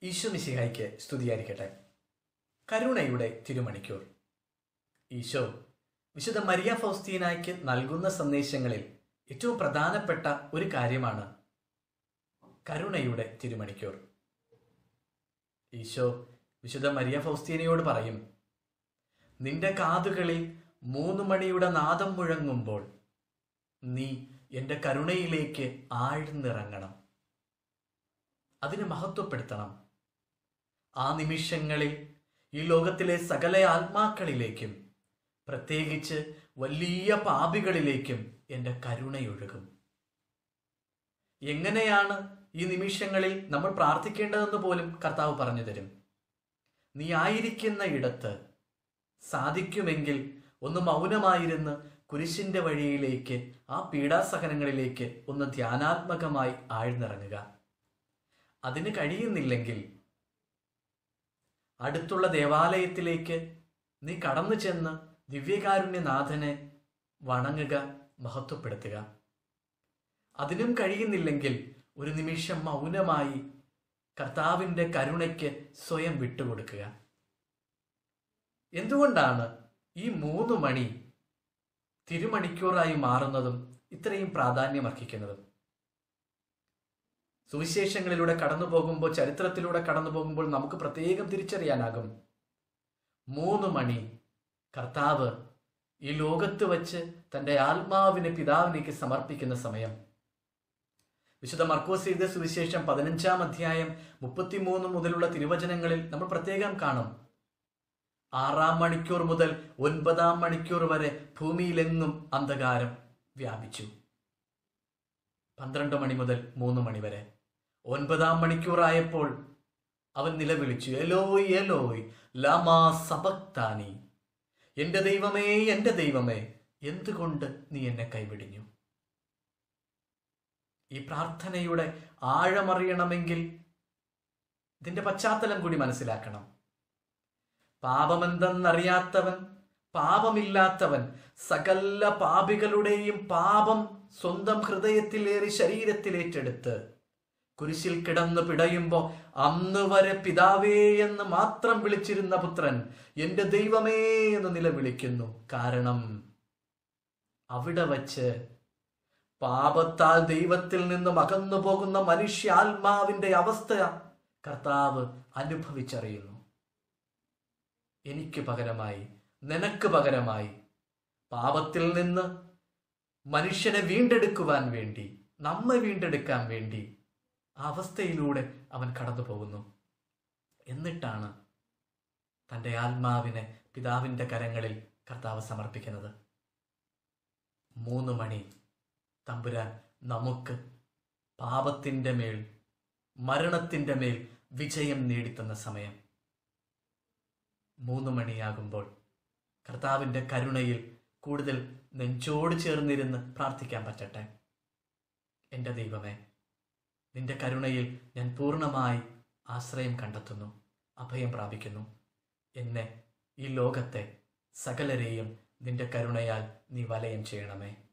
ഈശോ മിശിഹായ്ക്ക് സ്തുതിയായിരിക്കട്ടെ കരുണയുടെ തിരുമണിക്കൂർ ഈശോ വിശുദ്ധ മരിയ ഫൗസ്തീനായ്ക്ക് നൽകുന്ന സന്ദേശങ്ങളിൽ ഏറ്റവും പ്രധാനപ്പെട്ട ഒരു കാര്യമാണ് കരുണയുടെ തിരുമണിക്കൂർ ഈശോ വിശുദ്ധ മരിയ ഫൗസ്തീനയോട് പറയും നിന്റെ കാതുകളിൽ മൂന്ന് മണിയുടെ നാദം മുഴങ്ങുമ്പോൾ നീ എൻ്റെ കരുണയിലേക്ക് ആഴ്ന്നിറങ്ങണം അതിനെ മഹത്വപ്പെടുത്തണം ആ നിമിഷങ്ങളിൽ ഈ ലോകത്തിലെ സകല ആത്മാക്കളിലേക്കും പ്രത്യേകിച്ച് വലിയ പാപികളിലേക്കും എൻ്റെ കരുണയൊഴുകും എങ്ങനെയാണ് ഈ നിമിഷങ്ങളിൽ നമ്മൾ പ്രാർത്ഥിക്കേണ്ടതെന്ന് പോലും കർത്താവ് പറഞ്ഞു തരും നീ ആയിരിക്കുന്ന ഇടത്ത് സാധിക്കുമെങ്കിൽ ഒന്ന് മൗനമായിരുന്ന് കുരിശിന്റെ വഴിയിലേക്ക് ആ പീഡാസഹനങ്ങളിലേക്ക് ഒന്ന് ധ്യാനാത്മകമായി ആഴ്ന്നിറങ്ങുക അതിന് കഴിയുന്നില്ലെങ്കിൽ അടുത്തുള്ള ദേവാലയത്തിലേക്ക് നീ കടന്നു ചെന്ന് ദിവ്യകാരുണ്യനാഥനെ വണങ്ങുക മഹത്വപ്പെടുത്തുക അതിനും കഴിയുന്നില്ലെങ്കിൽ ഒരു നിമിഷം മൗനമായി കർത്താവിൻ്റെ കരുണയ്ക്ക് സ്വയം വിട്ടുകൊടുക്കുക എന്തുകൊണ്ടാണ് ഈ മൂന്ന് മണി തിരുമണിക്കൂറായി മാറുന്നതും ഇത്രയും പ്രാധാന്യമർഹിക്കുന്നതും സുവിശേഷങ്ങളിലൂടെ കടന്നു പോകുമ്പോൾ ചരിത്രത്തിലൂടെ കടന്നു പോകുമ്പോൾ നമുക്ക് പ്രത്യേകം തിരിച്ചറിയാനാകും മൂന്ന് മണി കർത്താവ് ഈ ലോകത്ത് വച്ച് തൻ്റെ ആത്മാവിനെ പിതാവിലേക്ക് സമർപ്പിക്കുന്ന സമയം വിശുദ്ധ മർക്കോസ് ചെയ്ത സുവിശേഷം പതിനഞ്ചാം അധ്യായം മുപ്പത്തിമൂന്ന് മുതലുള്ള തിരുവചനങ്ങളിൽ നമ്മൾ പ്രത്യേകം കാണും ആറാം മണിക്കൂർ മുതൽ ഒൻപതാം മണിക്കൂർ വരെ ഭൂമിയിലെങ്ങും അന്ധകാരം വ്യാപിച്ചു പന്ത്രണ്ട് മണി മുതൽ മൂന്ന് മണി വരെ ഒൻപതാം മണിക്കൂറായപ്പോൾ അവൻ നിലവിളിച്ചു എലോയ് എലോയ് ലമാ സബക്താനി എന്റെ ദൈവമേ എന്റെ ദൈവമേ എന്തുകൊണ്ട് നീ എന്നെ കൈവിടിഞ്ഞു ഈ പ്രാർത്ഥനയുടെ ആഴമറിയണമെങ്കിൽ ഇതിന്റെ പശ്ചാത്തലം കൂടി മനസ്സിലാക്കണം പാപമെന്തെന്നറിയാത്തവൻ പാപമില്ലാത്തവൻ സകല പാപികളുടെയും പാപം സ്വന്തം ഹൃദയത്തിലേറി ശരീരത്തിലേറ്റെടുത്ത് കുരിശിൽ കിടന്നു പിടയുമ്പോ അന്ന് വരെ പിതാവേ എന്ന് മാത്രം വിളിച്ചിരുന്ന പുത്രൻ എന്റെ ദൈവമേ എന്ന് നിലവിളിക്കുന്നു കാരണം അവിടെ വച്ച് പാപത്താൽ ദൈവത്തിൽ നിന്നും അകന്നു പോകുന്ന മനുഷ്യാത്മാവിന്റെ അവസ്ഥ കർത്താവ് അനുഭവിച്ചറിയുന്നു എനിക്ക് പകരമായി നിനക്ക് പകരമായി പാപത്തിൽ നിന്ന് മനുഷ്യനെ വീണ്ടെടുക്കുവാൻ വേണ്ടി നമ്മെ വീണ്ടെടുക്കാൻ വേണ്ടി ആ അവസ്ഥയിലൂടെ അവൻ കടന്നു പോകുന്നു എന്നിട്ടാണ് തൻ്റെ ആത്മാവിനെ പിതാവിൻ്റെ കരങ്ങളിൽ കർത്താവ് സമർപ്പിക്കുന്നത് മൂന്ന് മണി തമ്പുരാൻ നമുക്ക് പാപത്തിൻ്റെ മേൽ മരണത്തിൻ്റെ മേൽ വിജയം നേടിത്തന്ന സമയം മൂന്ന് മണിയാകുമ്പോൾ കർത്താവിൻ്റെ കരുണയിൽ കൂടുതൽ നെഞ്ചോട് ചേർന്നിരുന്ന് പ്രാർത്ഥിക്കാൻ പറ്റട്ടെ എൻ്റെ ദൈവമേ നിന്റെ കരുണയിൽ ഞാൻ പൂർണ്ണമായി ആശ്രയം കണ്ടെത്തുന്നു അഭയം പ്രാപിക്കുന്നു എന്നെ ഈ ലോകത്തെ സകലരെയും നിന്റെ കരുണയാൽ നീ വലയം ചെയ്യണമേ